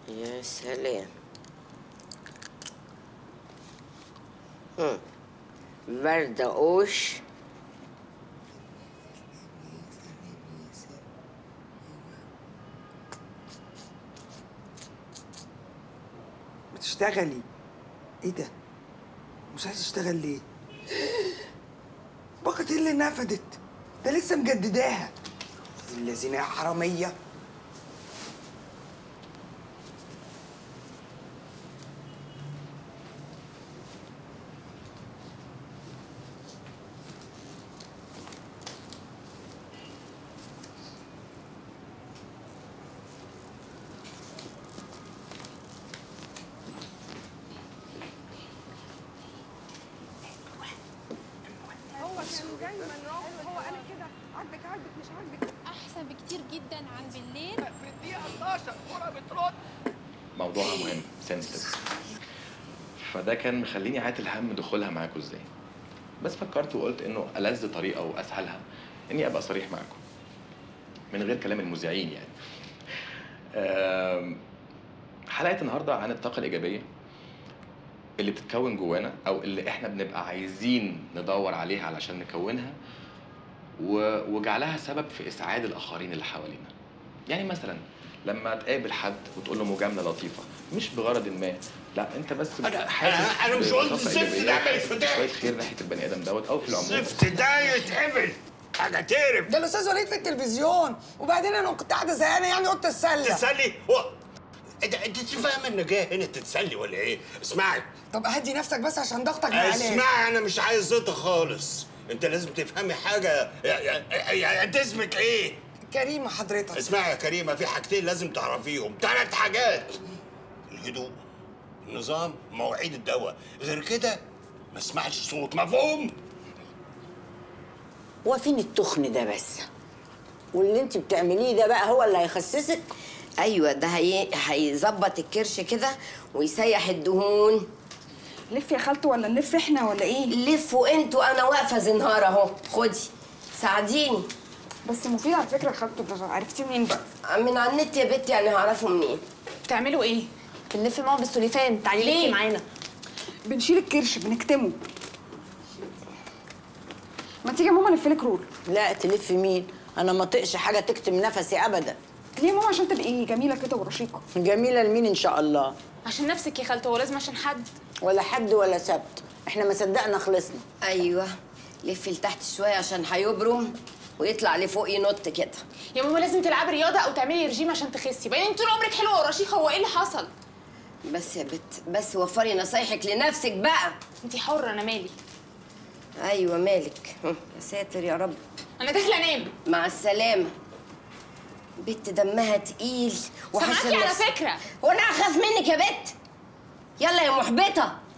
يا سلام هم. وردة قوش بتشتغلي ايه ده مش عايز تشتغل ليه باقة ايه اللي نفدت ده لسه مجدداها الذين يا حراميه هو كان دايما رافض هو انا كده عاجبك عاجبك مش عاجبك احسن بكتير جدا عن بالليل في الدقيقه 12 كره بترد موضوعها مهم سنسيتيف فده كان مخليني عاتل هم دخولها معاكم ازاي بس فكرت وقلت انه ألذ طريقه واسهلها اني ابقى صريح معاكم من غير كلام المذيعين يعني آم، حلقه النهارده عن الطاقه الايجابيه اللي بتتكون جوانا او اللي احنا بنبقى عايزين ندور عليها علشان نكونها و- وجعلها سبب في اسعاد الاخرين اللي حوالينا يعني مثلا لما تقابل حد وتقول له مجامله لطيفه مش بغرض ما لا انت بس أنا- حاسس أنا- أنا مش قلت بطاقة الزفت إيجابية ده ما وحاسس يتفتحش. بشويه خير ناحيه البني ادم دوت او في العموم الزفت ده يتقبل حاجه تقرف ده الاستاذ وليد في التلفزيون وبعدين انا كنت قاعده زهقانه يعني قلت اتسلى تتسلي هو انت انت فاهمه ان جايه هنا تتسلي ولا ايه؟ اسمعي طب هدي نفسك بس عشان ضغطك معلش اسمعي انا مش عايز زيطه خالص انت لازم تفهمي حاجه يا- يا- يا- انت اسمك ايه؟ كريمه حضرتك اسمعي يا كريمه في حاجتين لازم تعرفيهم ثلاث حاجات الهدوء النظام مواعيد الدواء غير كده ما اسمعش صوت مفهوم هو فين التخن ده بس واللي انت بتعمليه ده بقى هو اللي هيخسسك ايوه ده هي... هيظبط الكرش كده ويسيح الدهون لف يا خالته ولا نلف احنا ولا ايه لفوا انتوا انا واقفه زنهار اهو خدي ساعديني بس مفيد على فكره خالته ده عرفتيه منين بقى من على النت يا بنتي يعني هعرفه منين بتعملوا ايه بنلف معاهم بالسوليفان تعالي ليه؟ لفي معانا بنشيل الكرش بنكتمه ما تيجي يا ماما نلفلك رول لا تلف مين انا ما طقش حاجه تكتم نفسي ابدا ليه يا ماما عشان تبقي جميله كده ورشيقه جميله لمين ان شاء الله عشان نفسك يا خالته هو لازم عشان حد ولا حد ولا سبت احنا ما صدقنا خلصنا ايوه لفي لتحت شويه عشان هيبرم ويطلع لفوق ينط كده يا ماما لازم تلعبي رياضه او تعملي رجيم عشان تخسي بعدين طول عمرك حلوه ورشيقه هو ايه اللي حصل بس يا بت بس وفري نصايحك لنفسك بقى انت حره انا مالي ايوه مالك هم، يا ساتر يا رب انا داخله انام مع السلامه بنت دمها تقيل سامعاكي على فكره وانا اخاف منك يا بت يلا يا محبطه